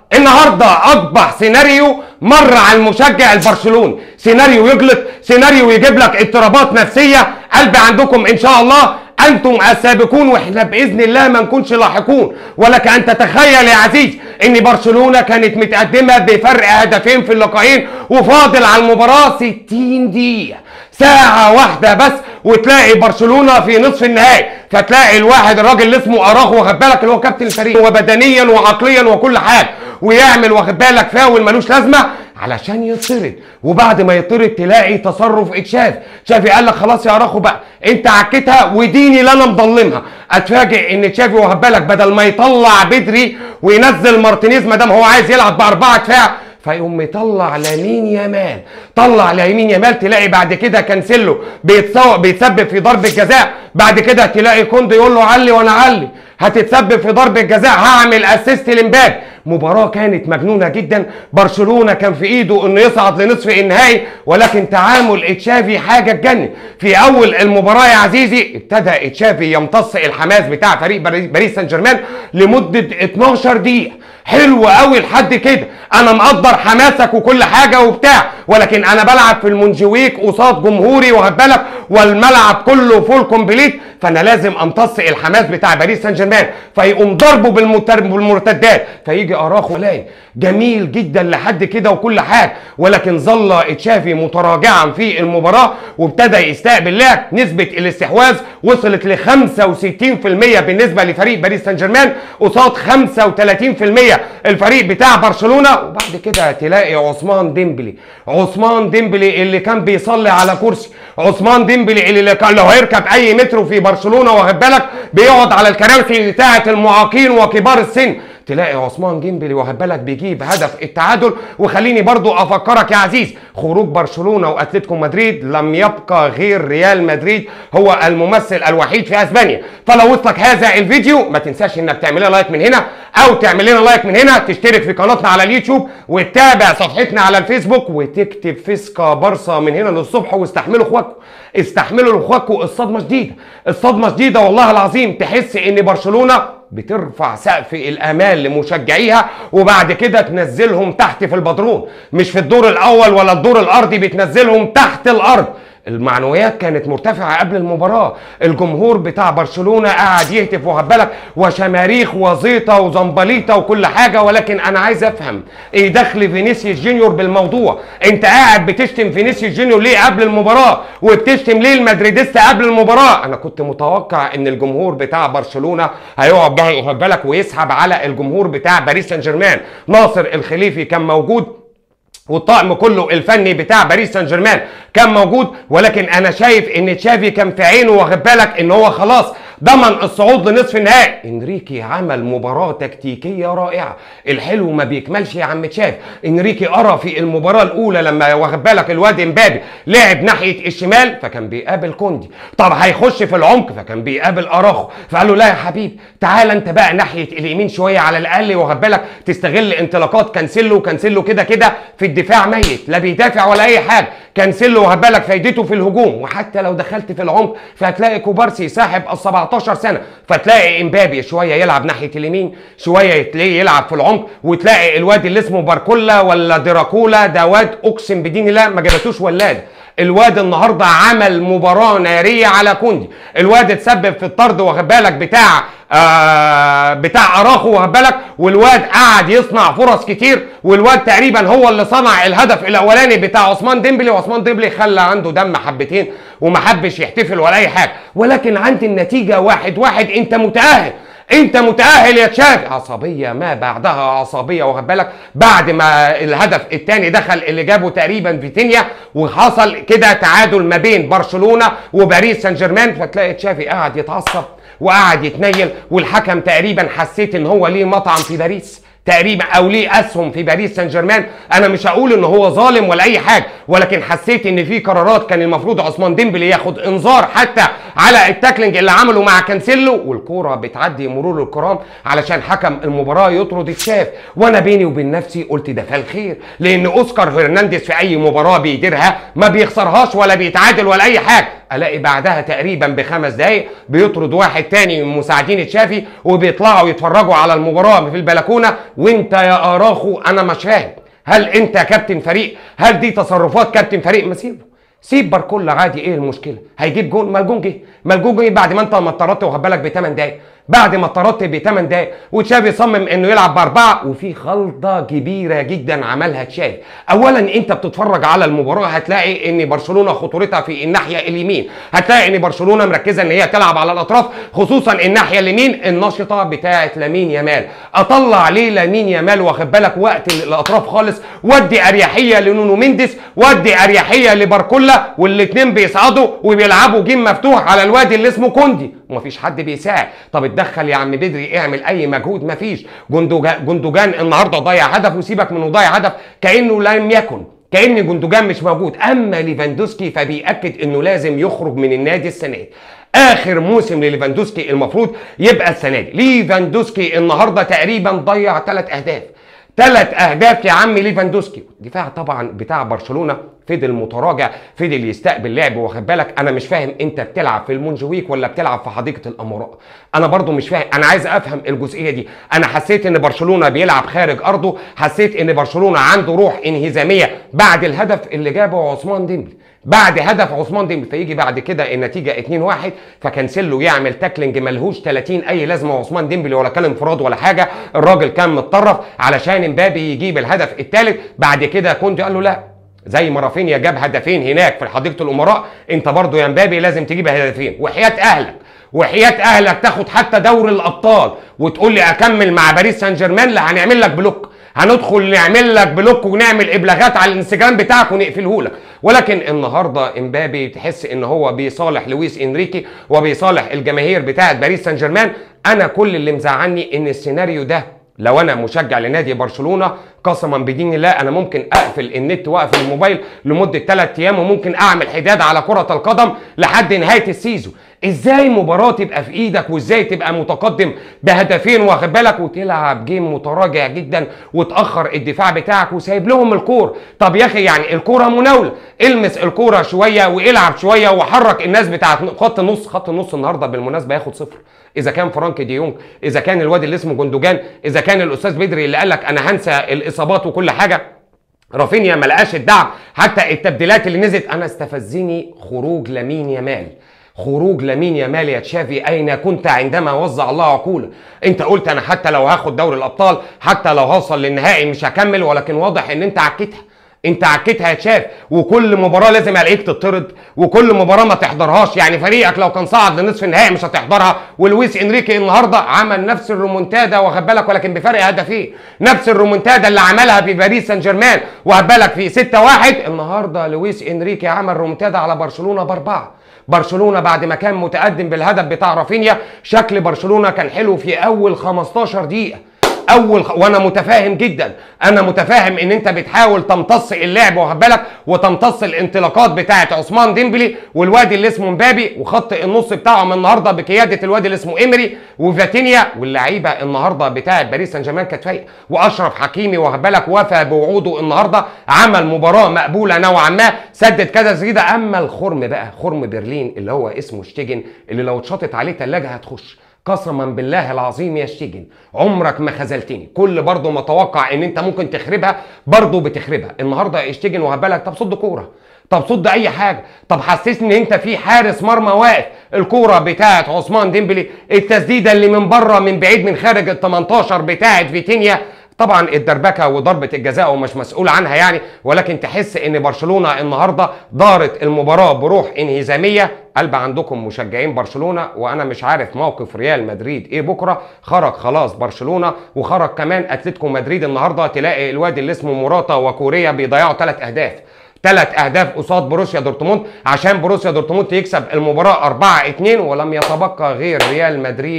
النهارده اقبح سيناريو مر على المشجع البرشلوني سيناريو يجلط سيناريو يجيب لك اضطرابات نفسيه قلب عندكم ان شاء الله انتم السابقون واحنا باذن الله ما نكونش لاحقون ولك ان تتخيل يا عزيز ان برشلونه كانت متقدمه بفرق هدفين في اللقاءين وفاضل على المباراه 60 دقيقه ساعة واحدة بس وتلاقي برشلونة في نصف النهائي فتلاقي الواحد الراجل اللي اسمه اراخو واخد بالك اللي هو كابتن الفريق وبدنيا وعقليا وكل حاجة ويعمل واخد بالك فاول ملوش لازمة علشان يطرد وبعد ما يطرد تلاقي تصرف اتشاف تشافي قال لك خلاص يا اراخو بقى انت عكيتها وديني اللي انا مضلمها اتفاجئ ان تشافي واخد بالك بدل ما يطلع بدري وينزل مارتينيز ما دام هو عايز يلعب باربعه دفاع فيقوم مطلع لامين يامال طلع لامين يامال تلاقي بعد كده كانسيلو بيتسوق بيتسبب في ضربه جزاء بعد كده تلاقي كوندي يقول له علي وانا علي هتتسبب في ضربه جزاء هعمل اسيست لمبابي مباراه كانت مجنونه جدا برشلونه كان في ايده انه يصعد لنصف النهائي ولكن تعامل اتشافي حاجه تجنن في اول المباراه يا عزيزي ابتدى اتشافي يمتص الحماس بتاع فريق باريس سان جيرمان لمده 12 دقيقه حلو قوي لحد كده انا مقدر حماسك وكل حاجه وبتاع ولكن انا بلعب في المونجويك قصاد جمهوري واخد بالك والملعب كله فول كومبليت فانا لازم امتص الحماس بتاع باريس سان جيرمان فيقوم ضربه بالمتر- بالمرتدات فيجي اراخو لاقي جميل جدا لحد كده وكل حاجه ولكن ظل تشافي متراجعا في المباراه وابتدى يستقبل لعب نسبه الاستحواذ وصلت ل 65% بالنسبه لفريق باريس سان جيرمان قصاد 35% الفريق بتاع برشلونه وبعد كده تلاقي عثمان ديمبلي عثمان ديمبلي اللي كان بيصلي على كرسي عثمان ديمبلي اللي كان لو هيركب اي مترو في برشلونه واخد بالك بيقعد على الكراسي بتاعه المعاقين وكبار السن تلاقي عثمان جيمبلي واخد بالك بيجيب هدف التعادل وخليني برضو افكرك يا عزيز خروج برشلونه واتلتيكو مدريد لم يبقى غير ريال مدريد هو الممثل الوحيد في اسبانيا فلو وصلك هذا الفيديو ما تنساش انك تعمل لنا لايك من هنا او تعمل لنا لايك من هنا تشترك في قناتنا على اليوتيوب وتتابع صفحتنا على الفيسبوك وتكتب فيسكا بارسا من هنا للصبح واستحملوا اخواتكم استحملوا لاخواتكم الصدمه شديده الصدمه شديده والله العظيم تحس ان برشلونه بترفع سقف الامال لمشجعيها وبعد كده تنزلهم تحت في البدرون مش في الدور الاول ولا الدور الارضي بتنزلهم تحت الارض المعنويات كانت مرتفعة قبل المباراة الجمهور بتاع برشلونة قاعد يهتف وهبلك وشماريخ وزيطة وزنبليطة وكل حاجة ولكن أنا عايز أفهم إيه دخل فينيسيوس جونيور بالموضوع أنت قاعد بتشتم فينيسيوس جونيور ليه قبل المباراة وبتشتم ليه المدريديستا قبل المباراة أنا كنت متوقع إن الجمهور بتاع برشلونة هيقعد بقى واخد بالك ويسحب على الجمهور بتاع باريس سان جيرمان ناصر الخليفي كان موجود والطقم كله الفني بتاع باريس سان جيرمان كان موجود ولكن انا شايف ان تشافي كان في عينه واخد بالك ان هو خلاص ضمن الصعود لنصف النهائي انريكي عمل مباراه تكتيكيه رائعه الحلو ما بيكملش يا عم تشافي انريكي ارى في المباراه الاولى لما واخد بالك الواد امبابي لعب ناحيه الشمال فكان بيقابل كوندي طب هيخش في العمق فكان بيقابل اراخو فقال له لا يا حبيبي تعال انت بقى ناحيه اليمين شويه على الاقل واخد بالك تستغل انطلاقات كانسيلو كانسيلو كده كده في الدفاع ميت لا بيدافع ولا اي حاجه كانسيلو واخد بالك فايدته في الهجوم وحتى لو دخلت في العمق فهتلاقي كوبارسي صاحب ال 17 سنه فتلاقي امبابي شويه يلعب ناحيه اليمين شويه تلاقيه يلعب في العمق وتلاقي الواد اللي اسمه باركولا ولا دراكولا ده واد اقسم بدين الله ما جابتوش ولاده الواد النهارده عمل مباراه ناريه على كوندي الواد اتسبب في الطرد واخد بالك بتاع آه بتاع اراخو واخد بالك والواد قعد يصنع فرص كتير والواد تقريبا هو اللي صنع الهدف الاولاني بتاع عثمان ديمبلي وعثمان ديمبلي خلى عنده دم حبتين وما حبش يحتفل ولا اي حاجه ولكن عندي النتيجه واحد واحد انت متاهل انت متاهل يا تشافي عصبيه ما بعدها عصبيه واخد بالك بعد ما الهدف الثاني دخل اللي جابه تقريبا فيتينيا وحصل كده تعادل ما بين برشلونه وباريس سان جيرمان فتلاقي تشافي قاعد يتعصب وقعد يتنيل والحكم تقريبا حسيت ان هو ليه مطعم في باريس تقريبا او ليه اسهم في باريس سان جيرمان انا مش هقول ان هو ظالم ولا اي حاجه ولكن حسيت ان في قرارات كان المفروض عثمان ديمبلي ياخد انذار حتى على التاكلينج اللي عمله مع كانسيلو والكوره بتعدي مرور الكرام علشان حكم المباراه يطرد تشاف وانا بيني وبين نفسي قلت ده فالخير لان اوسكار هرنانديز في اي مباراه بيديرها ما بيخسرهاش ولا بيتعادل ولا اي حاجه الاقي بعدها تقريبا بخمس دقايق بيطرد واحد تاني من مساعدين تشافي وبيطلعوا يتفرجوا على المباراه في البلكونه وانت يا اراخو انا مش فاهم هل انت كابتن فريق هل دي تصرفات كابتن فريق ما سيبه سيب باركولا عادي ايه المشكله هيجيب جون ما الجون جه ما الجون جه بعد ما انت ما اتطردت واخد بالك بثمان دقايق بعد ما اتطردت بثمان دقايق وتشافي صمم انه يلعب باربعه وفي غلطه كبيره جدا عملها تشافي اولا انت بتتفرج على المباراه هتلاقي ان برشلونه خطورتها في الناحيه اليمين هتلاقي ان برشلونه مركزه ان هي تلعب على الاطراف خصوصا الناحيه اليمين النشطه بتاعه لامين يامال اطلع ليه لامين يامال واخد بالك وقت الاطراف خالص ودي اريحيه لنونو مينديس ودي اريحيه لباركولا والاثنين بيصعدوا وبيلعبوا جيم مفتوح على الوادي اللي اسمه كوندي ومفيش حد بيساعد طب اتدخل يا عم بدري اعمل اي مجهود مفيش جندوجان جندوجان النهارده ضيع هدف وسيبك من ضيع هدف كانه لم يكن كان جندوجان مش موجود اما ليفاندوسكي فبيأكد انه لازم يخرج من النادي السنه دي اخر موسم لليفاندوسكي المفروض يبقى السنه دي ليفاندوسكي النهارده تقريبا ضيع ثلاث اهداف ثلاث اهداف يا عم ليفاندوسكي الدفاع طبعا بتاع برشلونه فضل متراجع فضل يستقبل لعب واخد بالك انا مش فاهم انت بتلعب في المونجويك ولا بتلعب في حديقه الامراء انا برضو مش فاهم انا عايز افهم الجزئيه دي انا حسيت ان برشلونه بيلعب خارج ارضه حسيت ان برشلونه عنده روح انهزاميه بعد الهدف اللي جابه عثمان ديمبلي بعد هدف عثمان ديمبلي فيجي بعد كده النتيجه 2-1 فكانسيلو يعمل تاكلينج ملهوش 30 اي لازمه عثمان ديمبلي ولا كان انفراد ولا حاجه الراجل كان متطرف علشان امبابي يجيب الهدف الثالث بعد كده كوندي قال له لا زي ما رافينيا جاب هدفين هناك في حديقه الامراء انت برضو يا امبابي لازم تجيب هدفين وحياه اهلك وحياه اهلك تاخد حتى دوري الابطال وتقول لي اكمل مع باريس سان جيرمان لا هنعمل لك بلوك هندخل نعمل لك بلوك ونعمل ابلاغات على الانستجرام بتاعك ونقفله لك ولكن النهارده امبابي تحس ان هو بيصالح لويس انريكي وبيصالح الجماهير بتاعه باريس سان جيرمان انا كل اللي مزعلني ان السيناريو ده لو انا مشجع لنادي برشلونه قسما بدين الله انا ممكن اقفل النت واقفل الموبايل لمده 3 ايام وممكن اعمل حداد على كره القدم لحد نهايه السيزون ازاي مباراه تبقى في ايدك وازاي تبقى متقدم بهدفين واخد بالك وتلعب جيم متراجع جدا وتاخر الدفاع بتاعك وسايب لهم الكور طب يا اخي يعني الكوره مناوله المس الكوره شويه والعب شويه وحرك الناس بتاعت خط النص خط النص النهارده بالمناسبه ياخد صفر اذا كان فرانك دي يونج اذا كان الواد اللي اسمه جندوجان اذا كان الاستاذ بدري اللي قال لك انا هنسى الاصابات وكل حاجه رافينيا ما لقاش الدعم حتى التبديلات اللي نزلت انا استفزني خروج لامين يامال خروج لامين يامال يا تشافي اين كنت عندما وزع الله عقوله انت قلت انا حتى لو هاخد دوري الابطال حتى لو هوصل للنهائي مش هكمل ولكن واضح ان انت عكيتها انت عكيتها يا تشاف وكل مباراه لازم عليك تطرد وكل مباراه ما تحضرهاش يعني فريقك لو كان صعد لنصف النهائي مش هتحضرها ولويس انريكي النهارده عمل نفس الرومونتادا واخد بالك ولكن بفرق هدفين نفس الرومونتادا اللي عملها في باريس سان جيرمان واخد بالك في 6 1 النهارده لويس انريكي عمل رومونتادا على برشلونه باربعه برشلونه بعد ما كان متقدم بالهدف بتاع رافينيا شكل برشلونه كان حلو في اول 15 دقيقه اول خ... وانا متفاهم جدا انا متفاهم ان انت بتحاول تمتص اللعب واخد بالك وتمتص الانطلاقات بتاعه عثمان ديمبلي والوادي اللي اسمه مبابي وخط النص بتاعهم النهارده بقياده الوادي اللي اسمه ايمري وفاتينيا واللعيبه النهارده بتاعه باريس سان جيرمان كانت فايقه واشرف حكيمي واخد بالك وفى بوعوده النهارده عمل مباراه مقبوله نوعا ما سدد كذا تسديده اما الخرم بقى خرم برلين اللي هو اسمه شتيجن اللي لو اتشطت عليه ثلاجه هتخش قسما بالله العظيم يا شتيجن عمرك ما خذلتني كل برضه ما اتوقع ان انت ممكن تخربها برضه بتخربها النهارده اشتيجن وهبالك طب صد كوره طب صد اي حاجه طب حسسني ان انت في حارس مرمى واقف الكوره بتاعت عثمان ديمبلي التسديده اللي من بره من بعيد من خارج ال 18 بتاعت فيتينيا طبعا الدربكه وضربه الجزاء ومش مسؤول عنها يعني ولكن تحس ان برشلونه النهارده دارت المباراه بروح انهزاميه قلب عندكم مشجعين برشلونه وانا مش عارف موقف ريال مدريد ايه بكره خرج خلاص برشلونه وخرج كمان اتلتيكو مدريد النهارده تلاقي الواد اللي اسمه موراتا وكوريا بيضيعوا ثلاث اهداف ثلاث اهداف قصاد بروسيا دورتموند عشان بروسيا دورتموند يكسب المباراه 4 2 ولم يتبقى غير ريال مدريد